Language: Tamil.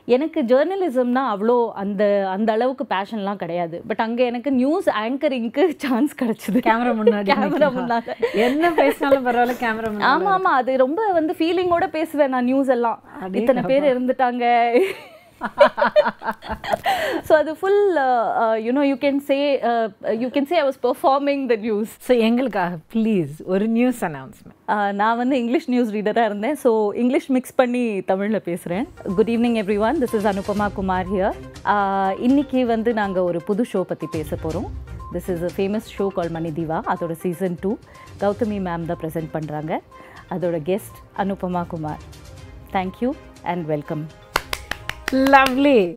எனக்கு ஜேர்னலிசம்னா அவ்வளோ அந்த அந்த அளவுக்கு பேஷன்லாம் கிடையாது பட் அங்கே எனக்கு நியூஸ் ஆங்கரிங்க்கு சான்ஸ் கிடச்சிது கேமரா முன்னாடி கேமரா நிக்கலாம். முன்னால என்ன பேசினாலும் பரவாயில்ல கேமரா முன்னாடி ஆமா ஆமா அது ரொம்ப வந்து ஃபீலிங்கோட பேசுவேன் நான் நியூஸ் எல்லாம் இத்தனை பேர் இருந்துட்டாங்க ஸோ அது full you know you can say you can say I was performing the news so எங்களுக்காக ப்ளீஸ் ஒரு நியூஸ் அனௌன்ஸ்மெண்ட் நான் வந்து இங்கிலீஷ் நியூஸ் ரீடராக இருந்தேன் ஸோ இங்கிலீஷ் மிக்ஸ் பண்ணி தமிழில் பேசுகிறேன் good evening everyone this is Anupama Kumar here இன்னைக்கு வந்து நாங்கள் ஒரு புது ஷோ பற்றி பேச போகிறோம் this is a famous show call மணி திவா அதோட சீசன் டூ கௌதமி மேம் தான் ப்ரெசென்ட் பண்ணுறாங்க அதோட guest Anupama Kumar thank you and welcome lovely